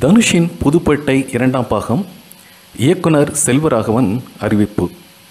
தனுஷின் புதுப்பேட்டை இரண்டாம் பாகம் இயக்குனர் செல்வராகவன் அறிவிப்பு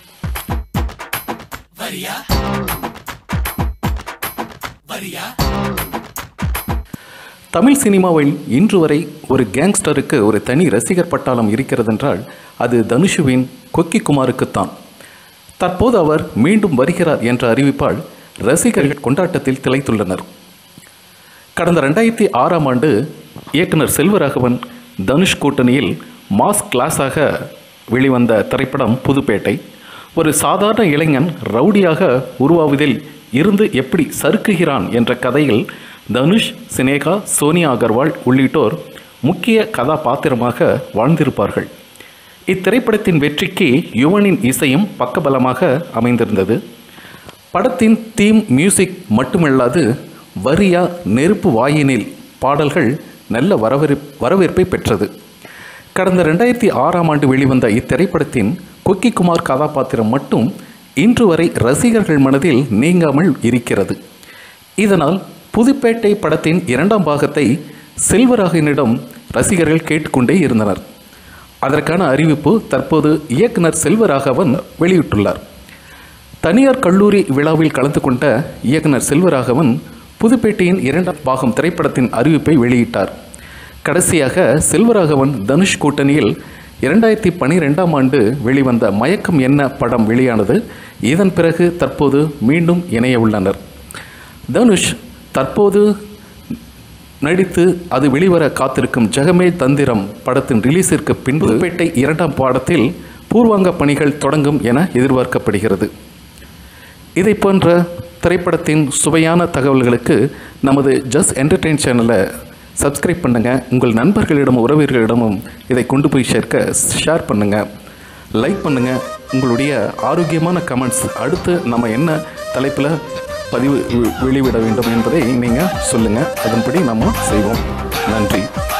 தமிழ் சினிமாவில் இன்று வரை ஒரு கேங்ஸ்டருக்கு ஒரு தனி ரசிகர் பட்டாளம் இருக்கிறதென்றால் அது தனுஷுவின் கொக்கி குமாருக்குத்தான் தற்போது அவர் மீண்டும் வருகிறார் என்ற அறிவிப்பால் ரசிகர்கள் கொண்டாட்டத்தில் திளைத்துள்ளனர் கடந்த ரெண்டாயிரத்தி ஆறாம் ஆண்டு இயக்குனர் செல்வராகவன் தனுஷ் கூட்டணியில் மாஸ் கிளாஸாக வெளிவந்த திரைப்படம் புதுப்பேட்டை ஒரு சாதாரண இளைஞன் ரவுடியாக உருவாவதில் இருந்து எப்படி சறுக்குகிறான் என்ற கதையில் தனுஷ் சினேகா சோனியா அகர்வால் உள்ளிட்டோர் முக்கிய கதாபாத்திரமாக வாழ்ந்திருப்பார்கள் இத்திரைப்படத்தின் வெற்றிக்கு யுவனின் இசையும் பக்கபலமாக அமைந்திருந்தது படத்தின் தீம் மியூசிக் மட்டுமல்லாது வரியா நெருப்பு வாயினில் பாடல்கள் நல்ல வரவேற் வரவேற்பை பெற்றது கடந்த ரெண்டாயிரத்தி ஆறாம் ஆண்டு வெளிவந்த இத்திரைப்படத்தின் கொக்கி குமார் கதாபாத்திரம் மட்டும் இன்று வரை ரசிகர்கள் மனதில் நீங்காமல் இருக்கிறது இதனால் புதுப்பேட்டை படத்தின் இரண்டாம் பாகத்தை செல்வராகனிடம் ரசிகர்கள் கேட்டுக்கொண்டே இருந்தனர் அதற்கான அறிவிப்பு தற்போது இயக்குனர் செல்வராகவன் வெளியிட்டுள்ளார் தனியார் கல்லூரி விழாவில் கலந்து கொண்ட இயக்குனர் செல்வராகவன் புதுப்பேட்டையின் இரண்டாம் பாகம் திரைப்படத்தின் அறிவிப்பை வெளியிட்டார் கடைசியாக செல்வராகவன் தனுஷ் கூட்டணியில் இரண்டாயிரத்தி பனிரெண்டாம் ஆண்டு வெளிவந்த மயக்கம் என்ன படம் வெளியானது இதன் பிறகு தற்போது மீண்டும் இணைய உள்ளனர் தனுஷ் தற்போது நடித்து அது வெளிவர காத்திருக்கும் ஜெகமே தந்திரம் படத்தின் ரிலீஸிற்கு பின்பு புதுப்பேட்டை இரண்டாம் பாடத்தில் பூர்வாங்க பணிகள் தொடங்கும் என எதிர்பார்க்கப்படுகிறது இதை போன்ற திரைப்படத்தின் சுவையான தகவல்களுக்கு நமது ஜஸ்ட் என்டர்டெயின் சேனலை சப்ஸ்கிரைப் பண்ணுங்கள் உங்கள் நண்பர்களிடமும் உறவினர்களிடமும் இதை கொண்டு போய் சேர்க்க ஷேர் பண்ணுங்கள் லைக் பண்ணுங்கள் உங்களுடைய ஆரோக்கியமான கமெண்ட்ஸ் அடுத்து நம்ம என்ன தலைப்பில் பதிவு வெ- வெளிவிட வேண்டும் என்பதை நீங்கள் சொல்லுங்கள் அதன்படி நம்ம செய்வோம் நன்றி